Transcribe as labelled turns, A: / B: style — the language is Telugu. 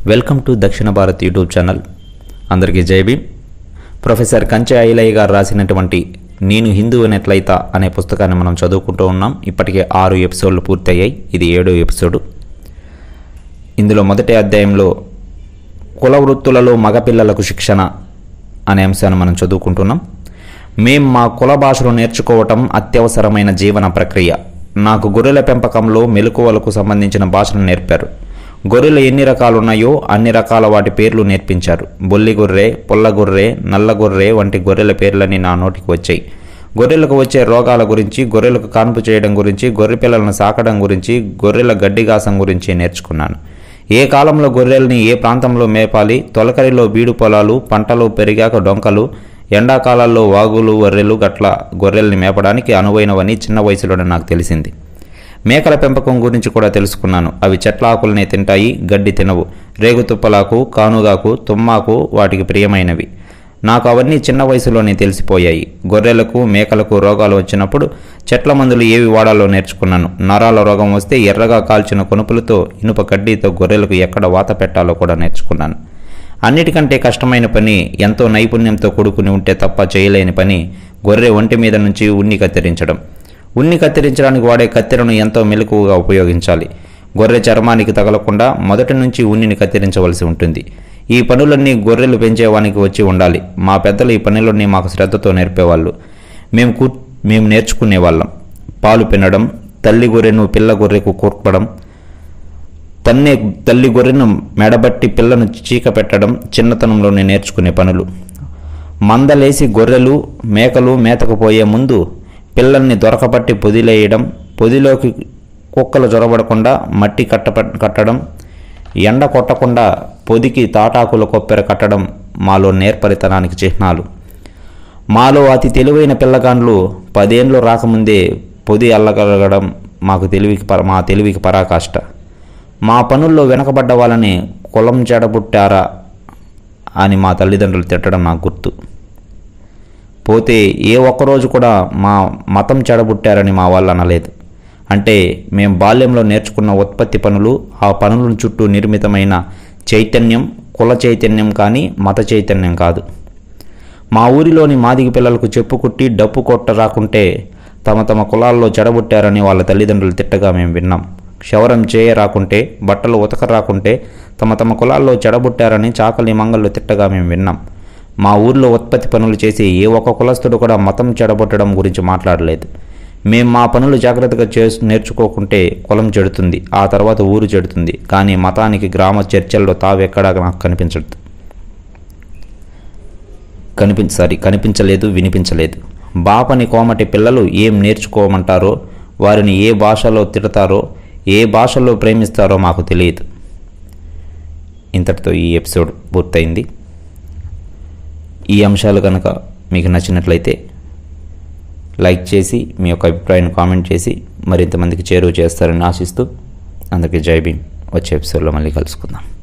A: వెల్కమ్ టు దక్షిణ భారత్ యూట్యూబ్ ఛానల్ అందరికీ జై భీమ్ ప్రొఫెసర్ కంచె ఐలయ్య గారు రాసినటువంటి నేను హిందువునెట్లయితా అనే పుస్తకాన్ని మనం చదువుకుంటూ ఉన్నాం ఇప్పటికే ఆరు ఎపిసోడ్లు పూర్తయ్యాయి ఇది ఏడో ఎపిసోడు ఇందులో మొదటి అధ్యాయంలో కుల వృత్తులలో మగపిల్లలకు శిక్షణ అనే అంశాన్ని మనం చదువుకుంటున్నాం మేం మా కుల భాషను నేర్చుకోవటం అత్యవసరమైన జీవన ప్రక్రియ నాకు గొర్రెల పెంపకంలో మెలకువలకు సంబంధించిన భాషను నేర్పారు గొర్రెలు ఎన్ని రకాలున్నాయో అన్ని రకాల వాటి పేర్లు నేర్పించారు బొల్లి గొర్రె పొల్ల గొర్రె నల్ల గొర్రె వంటి గొర్రెల పేర్లని నా నోటికి వచ్చాయి గొర్రెలకు వచ్చే రోగాల గురించి గొర్రెలకు కాన్పు చేయడం గురించి గొర్రె పిల్లలను సాకడం గురించి గొర్రెల గడ్డిగాసం గురించి నేర్చుకున్నాను ఏ కాలంలో గొర్రెల్ని ఏ ప్రాంతంలో మేపాలి తొలకరిలో బీడు పొలాలు పంటలు పెరిగాక డొంకలు ఎండాకాలాల్లో వాగులు వర్రెలు గట్ల గొర్రెల్ని మేపడానికి అనువైనవని చిన్న వయసులోనే నాకు తెలిసింది మేకల పెంపకం గురించి కూడా తెలుసుకున్నాను అవి చెట్ల ఆకులనే తింటాయి గడ్డి తినవు రేగుతుప్పలాకు కానుగాకు తుమ్మాకు వాటికి ప్రియమైనవి నాకు అవన్నీ చిన్న వయసులోనే తెలిసిపోయాయి గొర్రెలకు మేకలకు రోగాలు వచ్చినప్పుడు చెట్ల మందులు ఏవి వాడాలో నేర్చుకున్నాను నరాల రోగం వస్తే ఎర్రగా కాల్చిన కొనుపులతో ఇనుప కడ్డీతో గొర్రెలకు ఎక్కడ వాత పెట్టాలో కూడా నేర్చుకున్నాను అన్నిటికంటే కష్టమైన పని ఎంతో నైపుణ్యంతో కూడుకుని ఉంటే తప్ప చేయలేని పని గొర్రె ఒంటి మీద నుంచి ఉన్ని కత్తిరించడం ఉన్ని కత్తిరించడానికి వాడే కత్తెరను ఎంతో మెలకువగా ఉపయోగించాలి గొర్రె చర్మానికి తగలకుండా మొదటి నుంచి ఉన్నిని కత్తిరించవలసి ఉంటుంది ఈ పనులన్నీ గొర్రెలు పెంచేవానికి వచ్చి ఉండాలి మా పెద్దలు ఈ పనులన్నీ మాకు శ్రద్ధతో నేర్పేవాళ్ళు మేము కూ మేము నేర్చుకునేవాళ్ళం పాలు పినడం తల్లి గొర్రెను పిల్ల గొర్రెకు కూర్పడం తన్నే తల్లి గొర్రెను మెడబట్టి పిల్లను చీక పెట్టడం చిన్నతనంలోనే నేర్చుకునే పనులు మందలేసి గొర్రెలు మేకలు మేతకు పోయే ముందు పిల్లల్ని దొరకబట్టి పొదిలేయడం పొదిలోకి కుక్కలు జొరబడకుండా మట్టి కట్ట కట్టడం ఎండ కొట్టకుండా పొదికి తాటాకుల కొప్పెర కట్టడం మాలో నేర్పరితనానికి చిహ్నాలు మాలో అతి తెలివైన పిల్లగాండ్లు పదేండ్లు రాకముందే పొది అల్లగలగడం మాకు తెలివికి పర మా తెలివికి పరాకాష్ట మా పనుల్లో వెనకబడ్డ వాళ్ళని కులం చెడబుట్టారా అని మా తల్లిదండ్రులు తిట్టడం నాకు గుర్తు పోతే ఏ ఒక్కరోజు కూడా మా మతం చెడబుట్టారని మా వాళ్ళు అనలేదు అంటే మేము బాల్యంలో నేర్చుకున్న ఉత్పత్తి పనులు ఆ పనుల చుట్టూ నిర్మితమైన చైతన్యం కుల చైతన్యం కానీ మత చైతన్యం కాదు మా ఊరిలోని మాదిగ పిల్లలకు చెప్పు కుట్టి డప్పు కొట్ట రాకుంటే తమ తమ కులాల్లో చెడబుట్టారని వాళ్ళ తల్లిదండ్రులు తిట్టగా మేము విన్నాం క్షవరం చేయ రాకుంటే బట్టలు ఉతక రాకుంటే తమ తమ కులాల్లో చెడబుట్టారని చాకలి మంగళ్ళు తిట్టగా మేము విన్నాం మా ఊర్లో ఉత్పత్తి పనులు చేసి ఏ ఒక్క కులస్తుడు కూడా మతం చెడబొట్టడం గురించి మాట్లాడలేదు మేం మా పనులు జాగ్రత్తగా చే నేర్చుకోకుంటే కులం చెడుతుంది ఆ తర్వాత ఊరు చెడుతుంది కానీ మతానికి గ్రామ చర్చల్లో తావెక్కడా నాకు కనిపించదు కనిపించ సారీ కనిపించలేదు వినిపించలేదు బాపని కోమటి పిల్లలు ఏం నేర్చుకోమంటారో వారిని ఏ భాషలో తిడతారో ఏ భాషలో ప్రేమిస్తారో మాకు తెలియదు ఇంతటితో ఈ ఎపిసోడ్ పూర్తయింది ఈ అంశాలు కనుక మీకు నచ్చినట్లయితే లైక్ చేసి మీ యొక్క అభిప్రాయాన్ని కామెంట్ చేసి మరింత మందికి చేరువ చేస్తారని ఆశిస్తూ అందరికీ జై భీమ్ వచ్చే ఎపిసోడ్లో మళ్ళీ కలుసుకుందాం